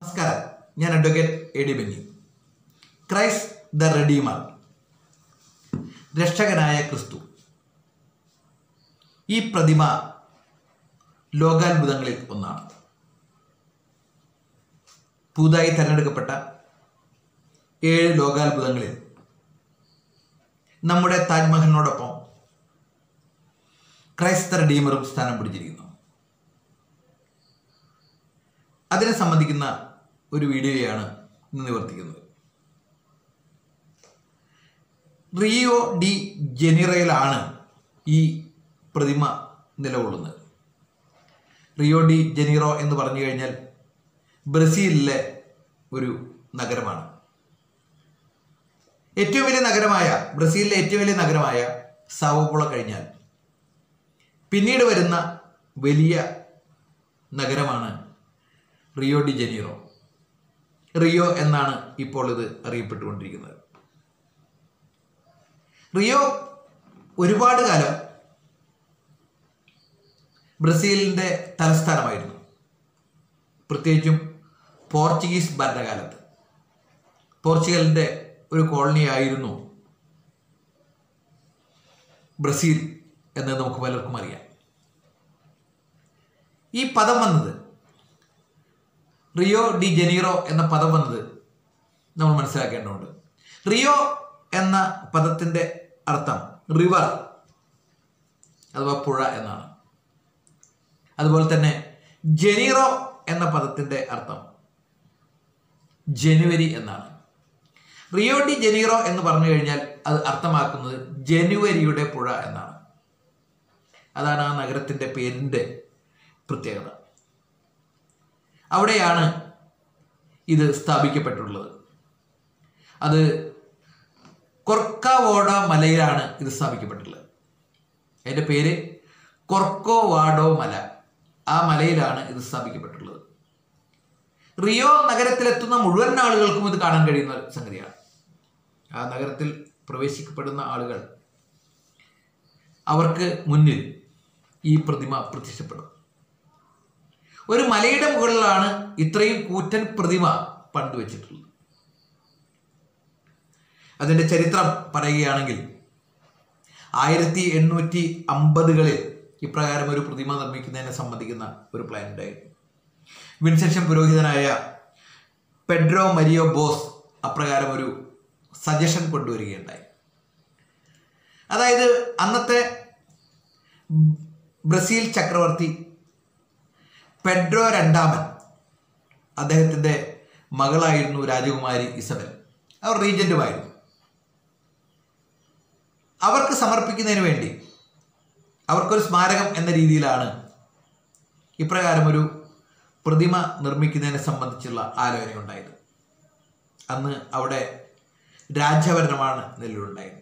നമസ്കാരം ഞാൻ advocate A D Benny Christ the redeemer രക്ഷകനായ ക്രിസ്തു ഈ പ്രതിമ ലോകാത്ഭുതങ്ങളിൽ ഒന്നാണ് പുതുതായി തിരഞ്ഞെടുക്കപ്പെട്ട ഏഴ് ലോകാത്ഭുതങ്ങളിൽ നമ്മുടെ താജ്മഹലിനോടൊപ്പം ക്രൈസ്ത റെഡീമറും സ്ഥാനം പിടിച്ചിരിക്കുന്നു അതിനെ സംബന്ധിക്കുന്ന ഒരു വീഡിയോയാണ് ഇന്ന് നിവർത്തിക്കുന്നത് റിയോ ഡി ജനീറയിലാണ് ഈ പ്രതിമ നിലകൊള്ളുന്നത് റിയോ ഡി ജനീറോ എന്ന് പറഞ്ഞു കഴിഞ്ഞാൽ ബ്രസീലിലെ ഒരു നഗരമാണ് ഏറ്റവും വലിയ നഗരമായ ബ്രസീലിലെ ഏറ്റവും വലിയ നഗരമായ സാവോപോള കഴിഞ്ഞാൽ പിന്നീട് വരുന്ന വലിയ നഗരമാണ് റിയോ ഡി ജനീറോ റിയോ എന്നാണ് ഇപ്പോൾ ഇത് അറിയപ്പെട്ടുകൊണ്ടിരിക്കുന്നത് റിയോ ഒരുപാട് കാലം ബ്രസീലിൻ്റെ തലസ്ഥാനമായിരുന്നു പ്രത്യേകിച്ചും പോർച്ചുഗീസ് ഭരണകാലത്ത് പോർച്ചുഗലിൻ്റെ ഒരു കോളനി ആയിരുന്നു ബ്രസീൽ എന്ന് നമുക്ക് പലർക്കും അറിയാം ഈ പദം വന്നത് റിയോ ഡി ജനീറോ എന്ന പദം വന്നത് നമ്മൾ മനസ്സിലാക്കേണ്ടതുണ്ട് റിയോ എന്ന പദത്തിൻ്റെ അർത്ഥം റിവർ അഥവാ പുഴ എന്നാണ് അതുപോലെ തന്നെ ജനീറോ എന്ന പദത്തിൻ്റെ അർത്ഥം ജനുവരി എന്നാണ് റിയോ ഡി ജനീറോ എന്ന് പറഞ്ഞു കഴിഞ്ഞാൽ അത് അർത്ഥമാക്കുന്നത് ജനുവരിയുടെ പുഴ എന്നാണ് അതാണ് ആ നഗരത്തിൻ്റെ പേരിൻ്റെ പ്രത്യേകത അവിടെയാണ് ഇത് സ്ഥാപിക്കപ്പെട്ടിട്ടുള്ളത് അത് കൊർക്കാവോഡ മലയിലാണ് ഇത് സ്ഥാപിക്കപ്പെട്ടിട്ടുള്ളത് അതിൻ്റെ പേര് കൊർക്കോവാഡോ മല ആ മലയിലാണ് ഇത് സ്ഥാപിക്കപ്പെട്ടിട്ടുള്ളത് റിയോ നഗരത്തിലെത്തുന്ന മുഴുവൻ ആളുകൾക്കും ഇത് കാണാൻ കഴിയുന്ന ഒരു സംഗതിയാണ് ആ നഗരത്തിൽ പ്രവേശിക്കപ്പെടുന്ന ആളുകൾ അവർക്ക് മുന്നിൽ ഈ പ്രതിമ പ്രത്യക്ഷപ്പെടും ഒരു മലയുടെ മുകളിലാണ് ഇത്രയും കൂറ്റൻ പ്രതിമ പണ്ടുവച്ചിട്ടുള്ളത് അതിൻ്റെ ചരിത്രം പറയുകയാണെങ്കിൽ ആയിരത്തി എണ്ണൂറ്റി അമ്പതുകളിൽ ഇപ്രകാരം ഒരു പ്രതിമ നിർമ്മിക്കുന്നതിനെ സംബന്ധിക്കുന്ന ഒരു പ്ലാൻ ഉണ്ടായിരുന്നു വിൻസെഷൻ പുരോഹിതനായ പെഡ്രോ മരിയോ ബോസ് അപ്രകാരം ഒരു സജഷൻ കൊണ്ടുവരികയുണ്ടായി അതായത് അന്നത്തെ ബ്രസീൽ ചക്രവർത്തി പെഡ്രോ രണ്ടാമൻ അദ്ദേഹത്തിൻ്റെ മകളായിരുന്നു രാജകുമാരി ഇസബൽ അവർ റീജൻറ്റുമായിരുന്നു അവർക്ക് സമർപ്പിക്കുന്നതിന് വേണ്ടി അവർക്കൊരു സ്മാരകം എന്ന രീതിയിലാണ് ഇപ്രകാരം ഒരു പ്രതിമ നിർമ്മിക്കുന്നതിനെ സംബന്ധിച്ചുള്ള ആലോചന ഉണ്ടായത് അന്ന് അവിടെ രാജഭരണമാണ് നിലവിലുണ്ടായിരുന്നത്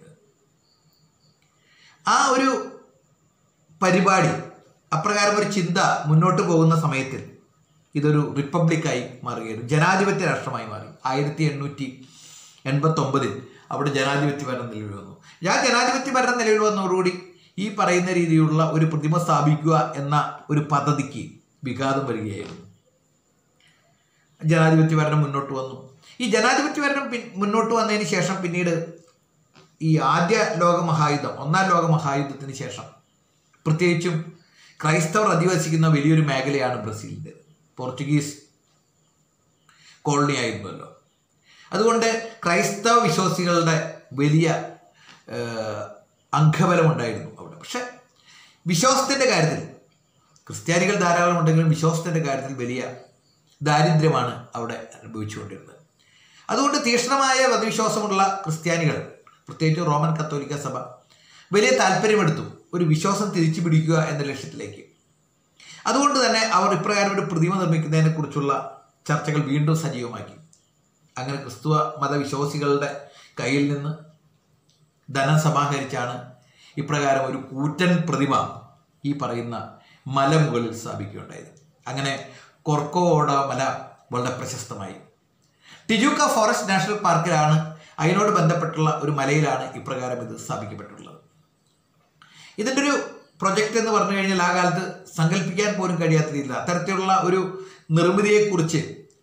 ആ ഒരു പരിപാടി അപ്രകാരം ഒരു ചിന്ത മുന്നോട്ട് പോകുന്ന സമയത്തിൽ ഇതൊരു റിപ്പബ്ലിക്കായി മാറുകയായിരുന്നു ജനാധിപത്യ രാഷ്ട്രമായി മാറി ആയിരത്തി എണ്ണൂറ്റി എൺപത്തി ഒമ്പതിൽ അവിടെ ജനാധിപത്യ ഭരണം നിലവിൽ വന്നു ആ ജനാധിപത്യ ഭരണം നിലവിൽ വന്നതോടുകൂടി ഈ പറയുന്ന രീതിയിലുള്ള ഒരു പ്രതിമ സ്ഥാപിക്കുക എന്ന ഒരു പദ്ധതിക്ക് വിഘാതം വരികയായിരുന്നു ജനാധിപത്യ ഭരണം മുന്നോട്ട് വന്നു ഈ ജനാധിപത്യ ഭരണം മുന്നോട്ട് വന്നതിന് ശേഷം പിന്നീട് ഈ ആദ്യ ലോകമഹായുദ്ധം ഒന്നാം ലോകമഹായുദ്ധത്തിന് ശേഷം പ്രത്യേകിച്ചും ക്രൈസ്തവർ അധിവസിക്കുന്ന വലിയൊരു മേഖലയാണ് ബ്രസീലിൻ്റെ പോർച്ചുഗീസ് കോളനി ആയിരുന്നല്ലോ അതുകൊണ്ട് ക്രൈസ്തവ വിശ്വാസികളുടെ വലിയ അംഗബലമുണ്ടായിരുന്നു അവിടെ പക്ഷെ വിശ്വാസത്തിൻ്റെ കാര്യത്തിൽ ക്രിസ്ത്യാനികൾ ധാരാളം ഉണ്ടെങ്കിലും വിശ്വാസത്തിൻ്റെ കാര്യത്തിൽ വലിയ ദാരിദ്ര്യമാണ് അവിടെ അനുഭവിച്ചുകൊണ്ടിരുന്നത് അതുകൊണ്ട് തീക്ഷ്ണമായ മതവിശ്വാസമുള്ള ക്രിസ്ത്യാനികൾ പ്രത്യേകിച്ച് റോമൻ കത്തോലിക്ക സഭ വലിയ താല്പര്യമെടുത്തു ഒരു വിശ്വാസം തിരിച്ചു പിടിക്കുക എന്ന ലക്ഷ്യത്തിലേക്ക് അതുകൊണ്ട് തന്നെ അവർ ഇപ്രകാരം ഒരു പ്രതിമ നിർമ്മിക്കുന്നതിനെ കുറിച്ചുള്ള ചർച്ചകൾ വീണ്ടും സജീവമാക്കി അങ്ങനെ ക്രിസ്തുവ മതവിശ്വാസികളുടെ കയ്യിൽ നിന്ന് ധനം സമാഹരിച്ചാണ് ഇപ്രകാരം ഒരു കൂറ്റൻ പ്രതിമ ഈ പറയുന്ന മലമുകളിൽ സ്ഥാപിക്കുകയുണ്ടായത് അങ്ങനെ കൊർക്കോട മല വളരെ പ്രശസ്തമായി ടിജുക്ക ഫോറസ്റ്റ് നാഷണൽ പാർക്കിലാണ് അതിനോട് ബന്ധപ്പെട്ടുള്ള ഒരു മലയിലാണ് ഇപ്രകാരം ഇത് സ്ഥാപിക്കപ്പെട്ടിട്ടുള്ളത് ഇതിൻ്റെ ഒരു പ്രൊജക്റ്റ് എന്ന് പറഞ്ഞു കഴിഞ്ഞാൽ ആ കാലത്ത് സങ്കല്പിക്കാൻ പോലും കഴിയാത്ത രീതിയിൽ അത്തരത്തിലുള്ള ഒരു നിർമ്മിതിയെക്കുറിച്ച്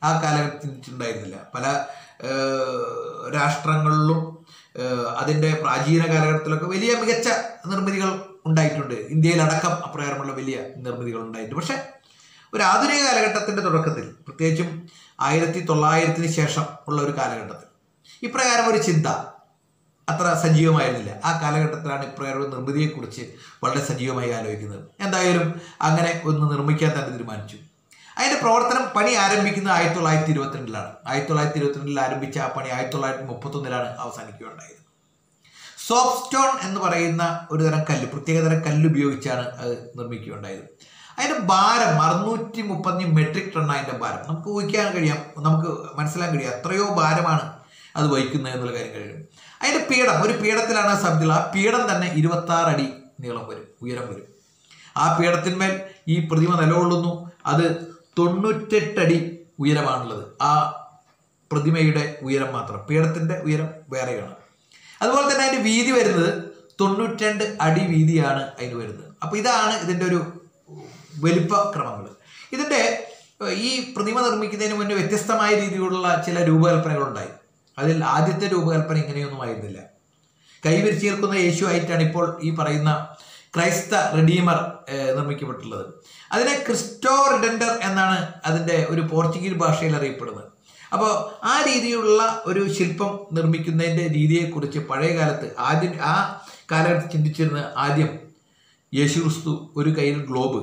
ആ കാലഘട്ടത്തിൽ ഉണ്ടായിരുന്നില്ല പല ഏഹ്, രാഷ്ട്രങ്ങളിലും ഏഹ്, അതിൻ്റെ പ്രാചീന കാലഘട്ടത്തിലൊക്കെ വലിയ മികച്ച നിർമ്മിതികൾ ഉണ്ടായിട്ടുണ്ട് ഇന്ത്യയിലടക്കം അപ്രകാരമുള്ള വലിയ നിർമ്മിതികൾ ഉണ്ടായിട്ടുണ്ട് പക്ഷേ ഒരു ആധുനിക കാലഘട്ടത്തിൻ്റെ തുടക്കത്തിൽ പ്രത്യേകിച്ചും ആയിരത്തി തൊള്ളായിരത്തിന് ശേഷം ഉള്ള ഒരു കാലഘട്ടത്തിൽ ഇപ്രകാരം ഒരു ചിന്ത അത്ര സജീവമായിരുന്നില്ല ആ കാലഘട്ടത്തിലാണ് ഇപ്രകാരം ഒരു നിർമ്മിതിയെക്കുറിച്ച് വളരെ സജീവമായി ആലോചിക്കുന്നത് എന്തായാലും അങ്ങനെ ഒന്ന് നിർമ്മിക്കാൻ തന്നെ തീരുമാനിച്ചു അതിന്റെ പ്രവർത്തനം പണി ആരംഭിക്കുന്നത് ആയിരത്തി തൊള്ളായിരത്തി ഇരുപത്തിരണ്ടിലാണ് ആയിരത്തി തൊള്ളായിരത്തി ഇരുപത്തിരണ്ടിൽ ആരംഭിച്ച ആ പണി ആയിരത്തി തൊള്ളായിരത്തി മുപ്പത്തൊന്നിലാണ് അവസാനിക്കുകയുണ്ടായത് സോഫ്റ്റ് സ്റ്റോൺ എന്ന് പറയുന്ന ഒരു തരം കല്ല് പ്രത്യേകതരം കല്ല് ഉപയോഗിച്ചാണ് അത് നിർമ്മിക്കുകയുണ്ടായത് അതിന്റെ ഭാരം അറുന്നൂറ്റി മുപ്പത്തഞ്ച് മെട്രിക് ടൺ അതിന്റെ ഭാരം നമുക്ക് ഊഹിക്കാൻ കഴിയാം നമുക്ക് മനസ്സിലാക്കാൻ കഴിയാം എത്രയോ ഭാരമാണ് അത് വഹിക്കുന്നത് എന്നുള്ള കാര്യം കഴിയും അതിന്റെ പീഠം ഒരു പീഠത്തിലാണ് സബ്ജുള്ള ആ പീഠം തന്നെ ഇരുപത്തി ആറ് അടി നീളം വരും ഉയരം വരും ആ പീഠത്തിന്മേൽ ഈ പ്രതിമ നിലകൊള്ളുന്നു അത് തൊണ്ണൂറ്റെട്ടടി ഉയരമാണുള്ളത് ആ പ്രതിമയുടെ ഉയരം മാത്രം പീഠത്തിന്റെ ഉയരം വേറെയാണ് അതുപോലെ തന്നെ അതിന്റെ വീതി വരുന്നത് തൊണ്ണൂറ്റിരണ്ട് അടി വീതിയാണ് അതിന് വരുന്നത് അപ്പോൾ ഇതാണ് ഇതിന്റെ ഒരു വലിപ്പ ക്രമങ്ങൾ ഇതിന്റെ ഏഹ്, ഈ പ്രതിമ നിർമ്മിക്കുന്നതിന് മുന്നേ വ്യത്യസ്തമായ രീതിയിലുള്ള ചില രൂപകൽപ്പനകളുണ്ടായി അതിൽ ആദ്യത്തെ രൂപകൽപ്പന ഇങ്ങനെയൊന്നും ആയിരുന്നില്ല കൈവിരിച്ച് ചേർക്കുന്ന യേശു ആയിട്ടാണ് ഇപ്പോൾ ഈ പറയുന്ന ക്രൈസ്ത റെഡീമർ ഏഹ്, നിർമ്മിക്കപ്പെട്ടുള്ളത് അതിനെ ക്രിസ്റ്റോ റിഡൻഡർ എന്നാണ് അതിൻ്റെ ഒരു പോർച്ചുഗീസ് ഭാഷയിൽ അറിയപ്പെടുന്നത് അപ്പോൾ ആ രീതിയിലുള്ള ഒരു ശില്പം നിർമ്മിക്കുന്നതിൻ്റെ രീതിയെക്കുറിച്ച് പഴയ കാലത്ത് ആദ്യം ആ കാലഘട്ടത്തിൽ ചിന്തിച്ചിരുന്ന ആദ്യം യേശു ക്രിസ്തു ഒരു കയ്യിൽ ഗ്ലോബ്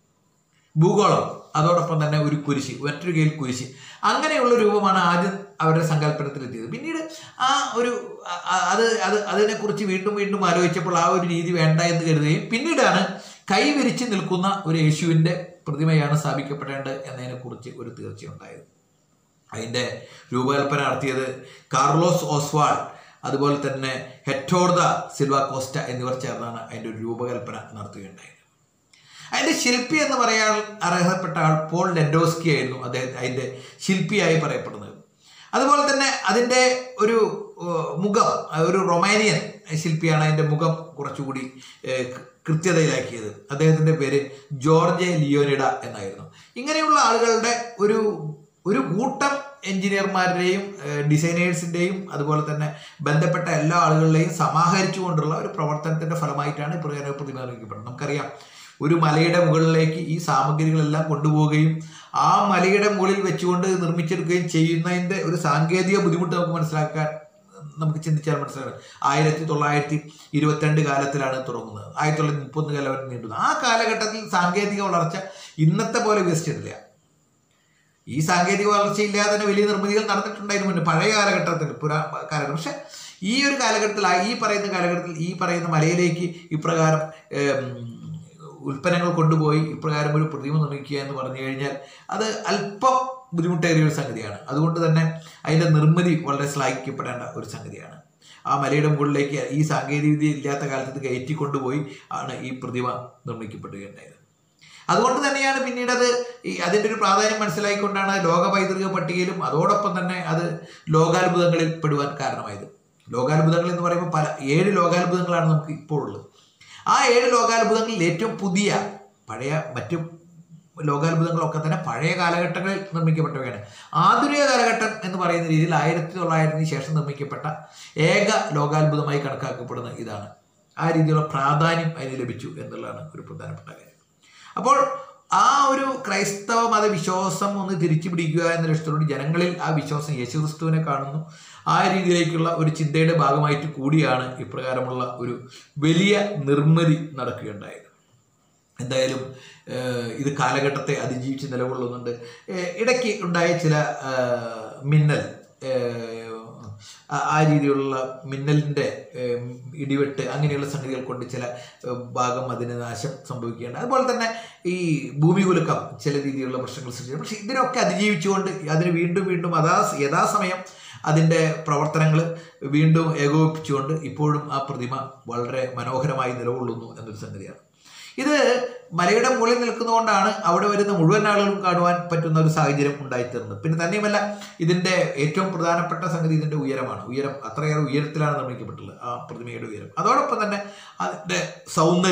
ഭൂഗോളം അതോടൊപ്പം തന്നെ ഒരു കുരിശ് മറ്റൊരു കയ്യിൽ കുരിശ് അങ്ങനെയുള്ള രൂപമാണ് ആദ്യം അവരുടെ സങ്കല്പനത്തിലെത്തിയത് പിന്നീട് ആ ഒരു അ- അ- അത് അത് അതിനെക്കുറിച്ച് വീണ്ടും വീണ്ടും ആലോചിച്ചപ്പോൾ ആ ഒരു രീതി വേണ്ട എന്ന് കരുതുകയും പിന്നീടാണ് കൈ വിരിച്ച് നിൽക്കുന്ന ഒരു യേശുവിൻ്റെ പ്രതിമയാണ് സ്ഥാപിക്കപ്പെടേണ്ടത് എന്നതിനെക്കുറിച്ച് ഒരു തീർച്ചയുണ്ടായത് അതിൻ്റെ രൂപകൽപ്പന നടത്തിയത് കാർലോസ് ഓസ്വാൾ അതുപോലെ തന്നെ ഹെറ്റോർദ സിൽവ കോസ്റ്റ എന്നിവർ ചേർന്നാണ് അതിൻ്റെ ഒരു രൂപകൽപ്പന നടത്തുകയുണ്ടായത് അതിൻ്റെ ശില്പി എന്ന് പറയാൻ അർഹതപ്പെട്ട ആൾ പോൾ ലെൻഡോസ്കി ആയിരുന്നു അദ്ദേഹം അതിൻ്റെ ശില്പിയായി പറയപ്പെടുന്നത് അതുപോലെ തന്നെ അതിൻ്റെ ഒരു ഏഹ്, മുഖം ഒരു റൊമാനിയൻ ശില്പിയാണ് അതിൻ്റെ മുഖം കുറച്ചുകൂടി ഏഹ്, കൃ- കൃത്യതയിലാക്കിയത് അദ്ദേഹത്തിൻ്റെ പേര് ജോർജ് ലിയോനിഡ എന്നായിരുന്നു ഇങ്ങനെയുള്ള ആളുകളുടെ ഒരു ഒരു കൂട്ടം എഞ്ചിനീയർമാരുടെയും ഡിസൈനേഴ്സിൻ്റെയും അതുപോലെ തന്നെ ബന്ധപ്പെട്ട എല്ലാ ആളുകളുടെയും സമാഹരിച്ചുകൊണ്ടുള്ള ഒരു പ്രവർത്തനത്തിൻ്റെ ഫലമായിട്ടാണ് ഇപ്രകാരം പ്രതിമ നിർമ്മിക്കപ്പെടുന്നത് നമുക്കറിയാം ഒരു മലയുടെ മുകളിലേക്ക് ഈ സാമഗ്രികളെല്ലാം കൊണ്ടുപോവുകയും ആ മലയുടെ മുകളിൽ വെച്ചുകൊണ്ട് നിർമ്മിച്ചെടുക്കുകയും ചെയ്യുന്നതിൻ്റെ ഒരു സാങ്കേതിക ബുദ്ധിമുട്ട് നമുക്ക് മനസ്സിലാക്കാൻ നമുക്ക് ചിന്തിച്ചാൽ മനസ്സിലാകും ആയിരത്തി തൊള്ളായിരത്തി ഇരുപത്തിരണ്ട് കാലത്തിലാണ് തുടങ്ങുന്നത് ആയിരത്തി തൊള്ളായിരത്തി മുപ്പത് കാലം വരെ നീണ്ടുന്നത് ആ കാലഘട്ടത്തിൽ സാങ്കേതിക വളർച്ച ഇന്നത്തെ പോലെ വികസിച്ചിട്ടില്ല ഈ സാങ്കേതിക വളർച്ചയില്ലാതെ തന്നെ വലിയ നിർമ്മിതികൾ നടന്നിട്ടുണ്ടായിരുന്നു മുന്നേ പഴയ കാലഘട്ടത്തിൽ പുരാ കാലഘട്ടം പക്ഷെ ഈ ഒരു കാലഘട്ടത്തിൽ ആ ഈ പറയുന്ന കാലഘട്ടത്തിൽ ഈ പറയുന്ന മലയിലേക്ക് ഇപ്രകാരം ഏം, ഉൽപ്പന്നങ്ങൾ കൊണ്ടുപോയി ഇപ്രകാരം ഒരു പ്രതിമ നിർമ്മിക്കുക എന്ന് പറഞ്ഞു കഴിഞ്ഞാൽ അത് അല്പം ബുദ്ധിമുട്ടേറിയ ഒരു സംഗതിയാണ് അതുകൊണ്ട് തന്നെ അതിൻ്റെ നിർമ്മിതി വളരെ ശ്ലാഘിക്കപ്പെടേണ്ട ഒരു സംഗതിയാണ് ആ മലയുടെ മുകളിലേക്ക് ഈ സാങ്കേതികവിദ്യ ഇല്ലാത്ത കാലത്ത് ഇത് കയറ്റി കൊണ്ടുപോയി ആണ് ഈ പ്രതിമ നിർമ്മിക്കപ്പെടുകയുണ്ടായത് അതുകൊണ്ട് തന്നെയാണ് പിന്നീട് അത് ഈ അതിൻ്റെ ഒരു പ്രാധാന്യം മനസ്സിലാക്കിക്കൊണ്ടാണ് ലോക പൈതൃക പട്ടികയിലും അതോടൊപ്പം തന്നെ അത് ലോകാത്ഭുതങ്ങളിൽ പെടുവാൻ കാരണമായത് ലോകാത്ഭുതങ്ങൾ എന്ന് പറയുമ്പോൾ പല ഏഴ് ലോകാത്ഭുതങ്ങളാണ് നമുക്ക് ഇപ്പോൾ ഉള്ളത് ആ ഏഴ് ലോകാത്ഭുതങ്ങളിൽ ഏറ്റവും പുതിയ പഴയ മറ്റു ലോകാത്ഭുതങ്ങളൊക്കെ തന്നെ പഴയ കാലഘട്ടങ്ങളിൽ നിർമ്മിക്കപ്പെട്ടവയാണ് ആധുനിക കാലഘട്ടം എന്ന് പറയുന്ന രീതിയിൽ ആയിരത്തി തൊള്ളായിരത്തിന് ശേഷം നിർമ്മിക്കപ്പെട്ട ഏക ലോകാത്ഭുതമായി കണക്കാക്കപ്പെടുന്ന ഇതാണ് ആ രീതിയിലുള്ള പ്രാധാന്യം അതിന് ലഭിച്ചു എന്നുള്ളതാണ് ഒരു പ്രധാനപ്പെട്ട കാര്യം അപ്പോൾ ആ ഒരു ക്രൈസ്തവ മതവിശ്വാസം ഒന്ന് തിരിച്ചു പിടിക്കുക എന്ന ലക്ഷ്യത്തോട് ജനങ്ങളിൽ ആ വിശ്വാസം യേശുക്രിസ്തുവിനെ കാണുന്നു ആ രീതിയിലേക്കുള്ള ഒരു ചിന്തയുടെ ഭാഗമായിട്ട് കൂടിയാണ് ഇപ്രകാരമുള്ള ഒരു വലിയ നിർമ്മിതി നടക്കുകയുണ്ടായത് എന്തായാലും ഏഹ്, ഇത് കാലഘട്ടത്തെ അതിജീവിച്ച് നിലകൊള്ളുന്നുണ്ട് ഏഹ്, ഇടയ്ക്ക് ഉണ്ടായ ചില ഏഹ്, മിന്നൽ ഏഹ്, ആ- ആ രീതിയിലുള്ള മിന്നലിൻ്റെ ഏഹ്, ഇടിവെട്ട് അങ്ങനെയുള്ള സംഗതികൾ കൊണ്ട് ചില ഏഹ്, ഭാഗം അതിന് നാശം സംഭവിക്കുകയുണ്ട് അതുപോലെ തന്നെ ഈ ഭൂമി കുലുക്കം ചില രീതിയിലുള്ള പ്രശ്നങ്ങൾ സൃഷ്ടിച്ചു പക്ഷേ ഇതിനൊക്കെ അതിജീവിച്ചുകൊണ്ട് അതിന് വീണ്ടും വീണ്ടും അതാ യഥാസമയം അതിൻ്റെ പ്രവർത്തനങ്ങൾ വീണ്ടും ഏകോപിപ്പിച്ചുകൊണ്ട് ഇപ്പോഴും ആ പ്രതിമ വളരെ മനോഹരമായി നിലകൊള്ളുന്നു എന്നൊരു സംഗതിയാണ് ഇത് മലയുടെ മുകളിൽ നിൽക്കുന്നതുകൊണ്ടാണ് അവിടെ വരുന്ന മുഴുവൻ ആളുകളും കാണുവാൻ പറ്റുന്ന ഒരു സാഹചര്യം ഉണ്ടായിത്തീർന്നത് പിന്നെ തന്നെയുമല്ല ഇതിൻ്റെ ഏറ്റവും പ്രധാനപ്പെട്ട സംഗതി ഇതിൻ്റെ ഉയരമാണ് ഉയരം അത്രയേറെ ഉയരത്തിലാണ് നിർമ്മിക്കപ്പെട്ടുള്ളത് ആ പ്രതിമയുടെ ഉയരം അതോടൊപ്പം തന്നെ അതിൻ്റെ സൗന്ദര്യം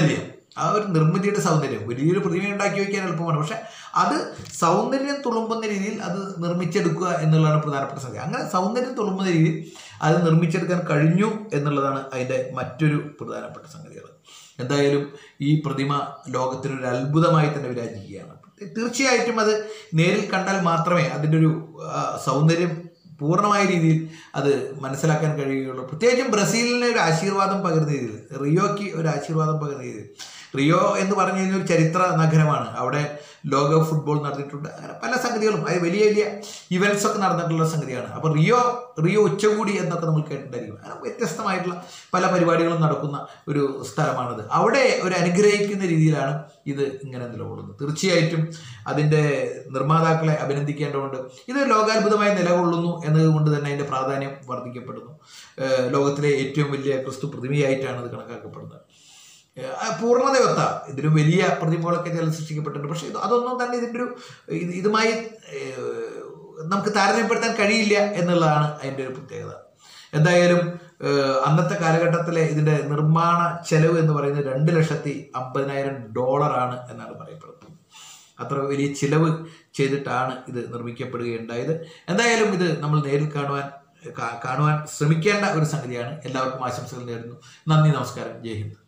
ആ ഒരു നിർമ്മിതിയുടെ സൗന്ദര്യം വലിയൊരു പ്രതിമ ഉണ്ടാക്കി വയ്ക്കാൻ എളുപ്പമാണ് പക്ഷെ അത് സൗന്ദര്യം തുളുമ്പുന്ന രീതിയിൽ അത് നിർമ്മിച്ചെടുക്കുക എന്നുള്ളതാണ് പ്രധാനപ്പെട്ട സംഗതി അങ്ങനെ സൗന്ദര്യം തുളുമ്പുന്ന രീതിയിൽ അത് നിർമ്മിച്ചെടുക്കാൻ കഴിഞ്ഞു എന്നുള്ളതാണ് അതിൻ്റെ മറ്റൊരു പ്രധാനപ്പെട്ട സംഗതികൾ എന്തായാലും ഈ പ്രതിമ ലോകത്തിനൊരു അത്ഭുതമായി തന്നെ വിരാജിക്കുകയാണ് തീർച്ചയായിട്ടും അത് നേരിൽ കണ്ടാൽ മാത്രമേ അതിൻ്റെ ഒരു ആ, സൗന്ദര്യം പൂർണ്ണമായ രീതിയിൽ അത് മനസ്സിലാക്കാൻ കഴിയുകയുള്ളൂ പ്രത്യേകിച്ചും ബ്രസീലിന് ഒരു ആശീർവാദം പകരുന്ന രീതിയിൽ റിയോയ്ക്ക് ഒരു ആശീർവാദം പകരുന്ന രീതിയിൽ റിയോ എന്ന് പറഞ്ഞു കഴിഞ്ഞാൽ ഒരു ചരിത്ര നഗരമാണ് അവിടെ ലോക ഫുട്ബോൾ നടന്നിട്ടുണ്ട് അങ്ങനെ പല സംഗതികളും അത് വലിയ വലിയ ഇവൻറ്റ്സ് ഒക്കെ നടന്നിട്ടുള്ള സംഗതിയാണ് അപ്പോൾ റിയോ റിയോ ഉച്ചകൂടി എന്നൊക്കെ നമ്മൾ കേട്ടിട്ടുണ്ടായിരിക്കും അങ്ങനെ വ്യത്യസ്തമായിട്ടുള്ള പല പരിപാടികളും നടക്കുന്ന ഒരു സ്ഥലമാണത് അവിടെ ഒരു അനുഗ്രഹിക്കുന്ന രീതിയിലാണ് ഇത് ഇങ്ങനെ നിലകൊള്ളുന്നത് തീർച്ചയായിട്ടും അതിൻ്റെ നിർമ്മാതാക്കളെ അഭിനന്ദിക്കേണ്ടതുണ്ട് ഇത് ലോകാത്ഭുതമായി നിലകൊള്ളുന്നു എന്നതുകൊണ്ട് തന്നെ അതിൻ്റെ പ്രാധാന്യം വർദ്ധിക്കപ്പെടുന്നു ഏഹ് ലോകത്തിലെ ഏറ്റവും വലിയ ക്രിസ്തു പ്രതിമയായിട്ടാണ് ഇത് കണക്കാക്കപ്പെടുന്നത് ഏഹ് ആ പൂർണ്ണതയൊത്ത ഇതിന് വലിയ പ്രതിമകളൊക്കെ ചില സൃഷ്ടിക്കപ്പെട്ടിട്ടുണ്ട് പക്ഷേ ഇത് അതൊന്നും തന്നെ ഇതിൻ്റെ ഒരു ഇത് ഇതുമായി ഏഹ് നമുക്ക് താരതമ്യപ്പെടുത്താൻ കഴിയില്ല എന്നുള്ളതാണ് അതിൻ്റെ ഒരു പ്രത്യേകത എന്തായാലും ഏഹ് അന്നത്തെ കാലഘട്ടത്തിലെ ഇതിൻ്റെ നിർമ്മാണ ചെലവ് എന്ന് പറയുന്നത് രണ്ട് ലക്ഷത്തി അമ്പതിനായിരം ഡോളറാണ് എന്നാണ് പറയപ്പെടുന്നത് അത്ര വലിയ ചിലവ് ചെയ്തിട്ടാണ് ഇത് നിർമ്മിക്കപ്പെടുകയുണ്ടായത് എന്തായാലും ഇത് നമ്മൾ നേരിൽ കാണുവാൻ കാ- കാണുവാൻ ശ്രമിക്കേണ്ട ഒരു സംഗതിയാണ് എല്ലാവർക്കും ആശംസകൾ നേരുന്നു നന്ദി നമസ്കാരം ജയ് ഹിന്ദ്